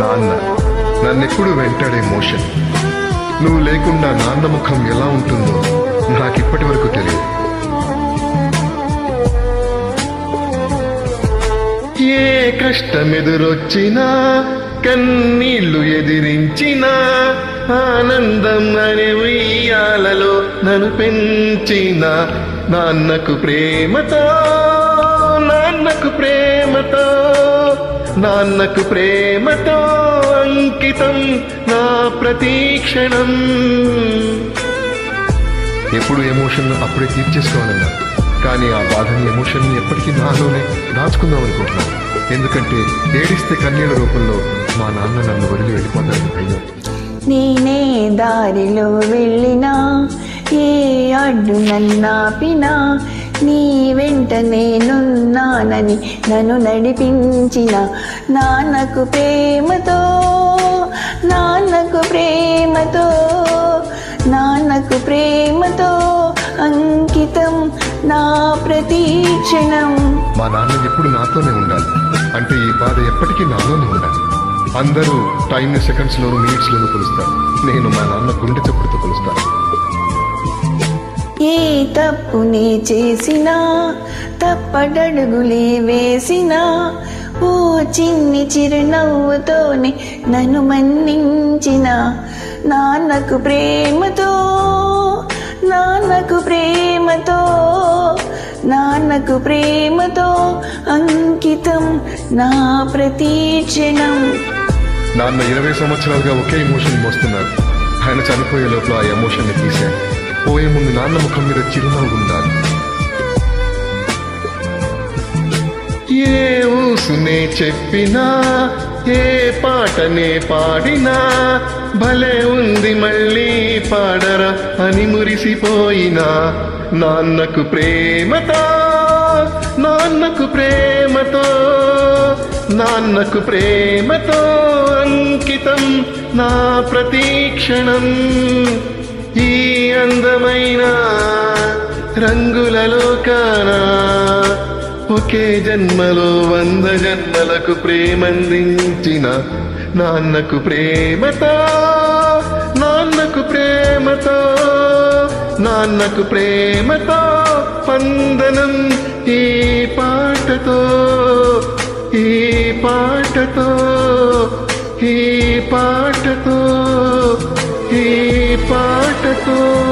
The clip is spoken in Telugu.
నాన్న నన్నెప్పుడు వెంటాడే మోషన్ నువ్వు లేకుండా నాన్న ముఖం ఎలా ఉంటుందో నాకిప్పటి వరకు తెలియదు ఏ కష్టమెదురొచ్చినా కన్నీళ్లు ఎదిరించినా ఆనందం అనే ఉయ్యాలలో నన్ను పెంచిన నాన్నకు ప్రేమతో నాన్నకు ప్రేమతో నాన్నకు ప్రేమతో అంకితం నా ప్రతీక్షణం ఎప్పుడు ఎమోషన్ అప్పుడే తీర్చేసుకోవాలన్నా కానీ ఆ బాధని ఎమోషన్ ఎప్పటికీ నాలోనే దాచుకుందాం అనుకుంటున్నాను ఎందుకంటే ఏడిస్తే కన్నీళ్ళ రూపంలో మా నాన్న నన్ను వదిలి వెళ్ళిపోతాడని భయం నేనే దారిలో వెళ్ళినా ఏ అడ్డు నన్నాపినా నీ వెంట నేనున్నానని నన్ను నడిపించిన నాన్నకు ప్రేమతో నాన్నకు ప్రేమతో నాన్నకు ప్రేమతో అంకితం నా ప్రతీక్షణం మా నాన్న ఎప్పుడు నాతోనే ఉండాలి అంటే ఈ బాధ ఎప్పటికీ నాలోనే ఉండాలి అందరూ టైంని సెకండ్స్లోను మినిట్స్లోను కొలుస్తారు నేను మా నాన్న గుండె చప్పుడుతో కొలుస్తాను ఏ తప్పు నీ చేసినా తప్పటడుగులే వేసినా ఓ చిన్ని చిరునవ్వుతోనే నన్ను మన్నించిన నాన్నకు ప్రేమతో నాన్నకు ప్రేమతో నాన్నకు ప్రేమతో అంకితం నా ప్రతీక్షణం నాన్న ఇరవై సంవత్సరాలుగా ఒకే ఎమోషన్ మోస్తున్నారు ఆయన చనిపోయే లోపల ఆ ఎమోషన్ ని తీశాను పోయే ముందు నాన్న ముఖం మీద చిరునవ్వు ఉండాలి ఏ ఊసునే చెప్పినా ఏ పాటనే పాడినా భలే ఉంది మళ్ళీ పాడరా అని మురిసిపోయినా నాన్నకు ప్రేమతో నాన్నకు ప్రేమతో నాన్నకు ప్రేమతో అంకితం నా ప్రతీక్షణం ఈ అందమైన రంగులలో కానా ఒకే జన్మలో వంద జన్మలకు ప్రేమందించిన నాన్నకు ప్రేమతో నాన్నకు ప్రేమతో నాన్నకు ప్రేమతో పందనం ఈ పాటతో ఈ పాటతో ఈ పాటతో ఈ పాటతో